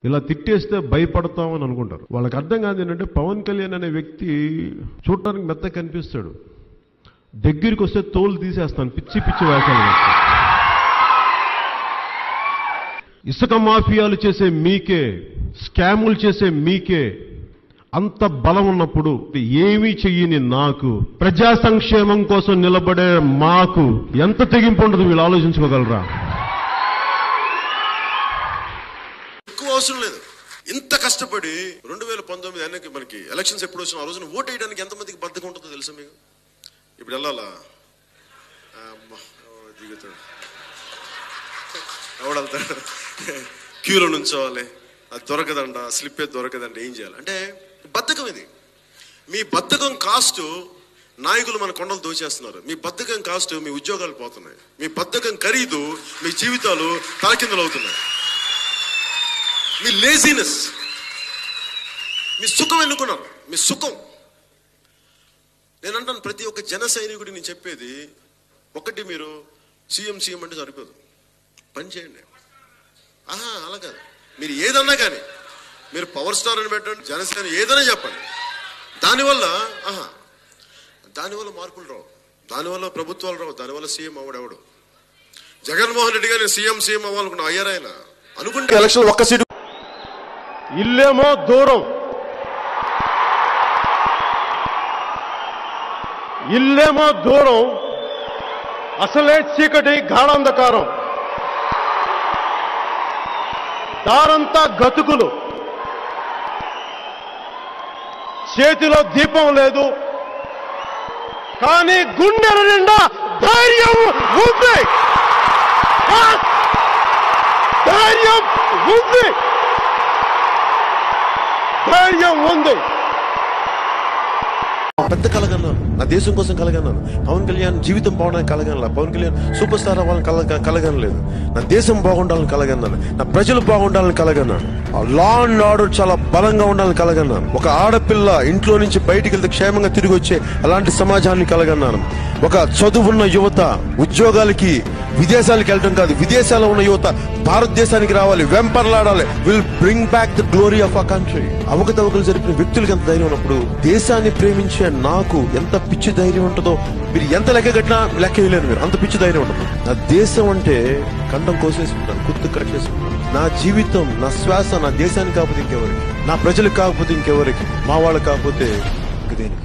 ఇలా తిట్టేస్తే భయపడతామని అనుకుంటారు వాళ్ళకి అర్థం కాదు ఏంటంటే పవన్ కళ్యాణ్ అనే వ్యక్తి చూడటానికి మెత్త కనిపిస్తాడు దగ్గరికి వస్తే తోలు తీసేస్తాను పిచ్చి పిచ్చి వేషాలు వేస్తాను ఇసుక మాఫియాలు చేసే మీకే స్కాములు చేసే మీకే అంత బలం ఉన్నప్పుడు ఏమీ చెయ్యని నాకు ప్రజా సంక్షేమం కోసం నిలబడే మాకు ఎంత తెగింపు ఉండదు వీళ్ళు ఆలోచించుకోగలరా ఎక్కువ అవసరం లేదు ఇంత కష్టపడి రెండు వేల పంతొమ్మిది అన్నకి మనకి ఎలక్షన్స్ ఎప్పుడు వచ్చిన ఆ రోజున ఓటు వేయడానికి ఎంతమందికి బద్దకం ఉంటుందో తెలుసా మీకు ఇప్పుడు వెళ్ళాలా అమ్మా, ఎవడో దిగుతాడు ఎవడెళ్తాడు క్యూలో నుంచోవాలి అది దొరకదండ స్లిప్ ఏ దొరకదండ ఏం చేయాలి అంటే బద్ధకం ఇది మీ బద్ధకం కాస్ట్ నాయకులు మన కొండలు దోచేస్తున్నారు మీ బద్ధకం కాస్ట్ మీ ఉద్యోగాలు పోతున్నాయి మీ బద్ధకం ఖరీదు మీ జీవితాలు తలకిందులు అవుతున్నాయి మీ లేజినెస్ మీ సుఖం ఎన్నుకున్నారు మీ సుఖం నేను అంటాను ప్రతి ఒక్క జన సైనికుడికి నేను చెప్పేది ఒకటి మీరు సీఎం సీఎం అంటే సరిపోదు పని చేయండి ఆహా అలా కాదు మీరు ఏదన్నా కానీ మీరు పవర్ స్టార్ అని పెట్టండి జనసేన ఏదైనా చెప్పండి దానివల్ల ఆహా దానివల్ల మార్పులు రావు దానివల్ల ప్రభుత్వాలు రావు దానివల్ల సీఎం అవడెవడు జగన్మోహన్ రెడ్డి గారు సీఎం సీఎం అవ్వాలనుకున్న అయ్యారాయన అనుకుంటే ఎలక్షన్ ఒక్క సీటు ఇల్లేమో దూరం ఇల్లేమో దూరం అసలే చీకటి గాఢాంధకారం దారంతా గతుకులు చేతిలో దీపం లేదు కానీ గుండెల నిండా ధైర్యం ఉంది ఆ! ధైర్యం ఉంది ధైర్యం ఉంది పెద్ద కలగన్నాను నా దేశం కోసం కలగన్నాను పవన్ కళ్యాణ్ జీవితం బాగుండాలని కలగనలా పవన్ కళ్యాణ్ సూపర్ స్టార్ అవ్వాలని కలగ కలగనలేదు నా దేశం బాగుండాలని కలగన్నాను నా ప్రజలు బాగుండాలని కలగన్నాను లా అండ్ ఆర్డర్ చాలా బలంగా ఉండాలని కలగన్నాను ఒక ఆడపిల్ల ఇంట్లో నుంచి బయటికి వెళ్తే క్షేమంగా తిరిగి వచ్చే అలాంటి సమాజాన్ని కలగన్నాను ఒక చదువున్న యువత ఉద్యోగాలకి విదేశాలకు వెళ్ళడం కాదు విదేశాల్లో ఉన్న యువత భారతదేశానికి రావాలి వెంపర్లాడాలి will bring back the glory of a country అవకతవకలు జరిపిన వ్యక్తులకు ఎంత ధైర్యం ఉన్నప్పుడు దేశాన్ని ప్రేమించే నాకు ఎంత పిచ్చి ధైర్యం ఉంటుందో మీరు ఎంత లెక్క కట్టినా లెక్క వేయలేరు మీరు అంత పిచ్చి ధైర్యం ఉంటుంది నా దేశం అంటే కంఠం కోసేసుకుంటాను కుత్తు కట్ చేసుకుంటాను నా జీవితం నా శ్వాస నా దేశానికి కాకపోతే ఇంకెవరికి నా ప్రజలకు కాకపోతే ఇంకెవరికి మా వాళ్ళకి కాకపోతే ఇంక దేనికి